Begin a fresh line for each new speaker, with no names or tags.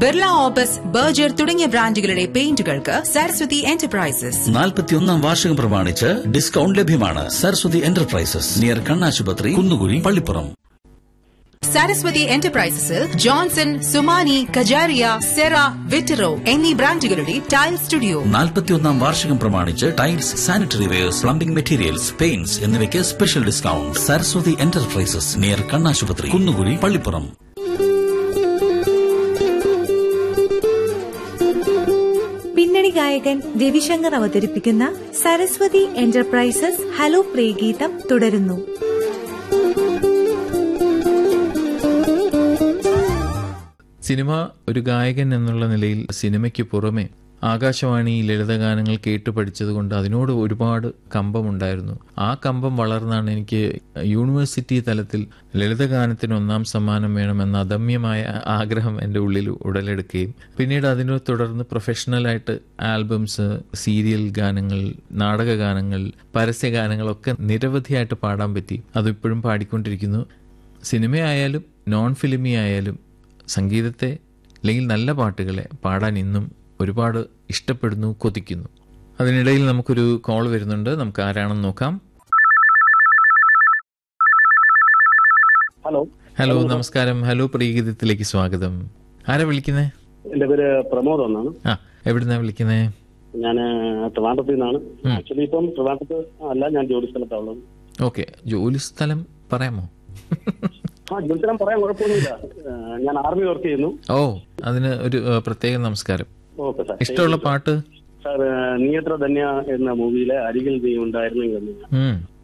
Birla opus Berger തുടങ്ങിയ ബ്രാൻഡുകളുടെ പെയിന്റുകൾക്ക് Saraswati enterprises
നാൽപ്പത്തിയൊന്നാം വാർഷികം പ്രമാണിച്ച് ഡിസ്കൗണ്ട് ലഭ്യമാണ് സരസ്വതി എന്റർപ്രൈസസ് നിയർ കണ്ണാശുപത്രി കുന്നുകുഴി പള്ളിപ്പുറം
സരസ്വതി എന്റർപ്രൈസസിൽ ജോൺസൺ സുമാനി കജാരിയ സെറ വിറ്ററോ എന്നീ ബ്രാൻഡുകളുടെ ടൈൽ സ്റ്റുഡിയോ
നാൽപ്പത്തിയൊന്നാം വാർഷികം പ്രമാണിച്ച് tiles sanitary wares plumbing materials paints എന്നിവയ്ക്ക് special discount Saraswati enterprises near കണ്ണാശുപത്രി കുന്നുകുഴി പള്ളിപ്പുറം
പിന്നണി ഗായകൻ രവിശങ്കർ അവതരിപ്പിക്കുന്ന സരസ്വതി എന്റർപ്രൈസസ് ഹലോ പ്രിയഗീതം തുടരുന്നു
സിനിമ ഒരു ഗായകൻ എന്നുള്ള നിലയിൽ സിനിമയ്ക്ക് പുറമെ ആകാശവാണി ലളിതഗാനങ്ങൾ കേട്ട് പഠിച്ചതുകൊണ്ട് അതിനോട് ഒരുപാട് കമ്പമുണ്ടായിരുന്നു ആ കമ്പം വളർന്നാണ് എനിക്ക് യൂണിവേഴ്സിറ്റി തലത്തിൽ ലളിതഗാനത്തിന് ഒന്നാം സമ്മാനം വേണമെന്ന അദമ്യമായ ആഗ്രഹം എൻ്റെ ഉള്ളിൽ ഉടലെടുക്കുകയും പിന്നീട് അതിനെ തുടർന്ന് പ്രൊഫഷണലായിട്ട് ആൽബംസ് സീരിയൽ ഗാനങ്ങൾ നാടക ഗാനങ്ങൾ പരസ്യഗാനങ്ങളൊക്കെ നിരവധിയായിട്ട് പാടാൻ പറ്റി അതിപ്പോഴും പാടിക്കൊണ്ടിരിക്കുന്നു സിനിമയായാലും നോൺ ഫിലിമി ആയാലും സംഗീതത്തെ അല്ലെങ്കിൽ നല്ല പാട്ടുകളെ പാടാൻ ഇന്നും ഒരുപാട് ഇഷ്ടപ്പെടുന്നു കൊതിക്കുന്നു അതിനിടയിൽ നമുക്കൊരു കോൾ വരുന്നുണ്ട് നമുക്ക് ആരാണെന്ന് നോക്കാം
ഹലോ
ഹലോ നമസ്കാരം ഹലോ പ്രീഗീതത്തിലേക്ക് സ്വാഗതം ആരാ വിളിക്കുന്നേ
എന്റെ പേര് പ്രമോദ് എന്നാണ്
ആ എവിടുന്നാ വിളിക്കുന്നേ
ഞാൻ ട്രിവാൻഡ്രത്തിൽ നിന്നാണ് ആക്ച്വലി ഇപ്പം ട്രിവാൻഡ്രത്ത് അല്ല ഞാൻ ജോലി സ്ഥലത്താണുള്ളത്
ഓക്കെ ജോലി സ്ഥലം പറയാമോ
ആ ജോലി സ്ഥലം പറയാൻ കുഴപ്പമൊന്നുമില്ല ആ, ഞാൻ ആർമി വർക്ക് ചെയ്യുന്നു
ഓ അതിന് ഒരു ഏഹ്, പ്രത്യേക നമസ്കാരം
ഓക്കെ സാർ
ഇഷ്ടമുള്ള പാട്ട്
സാർ നീയത്ര ധന്യ എന്ന മൂവിയിലെ അരികിൽ നീ ഉണ്ടായിരുന്നെങ്കിൽ എന്ന്
ഉം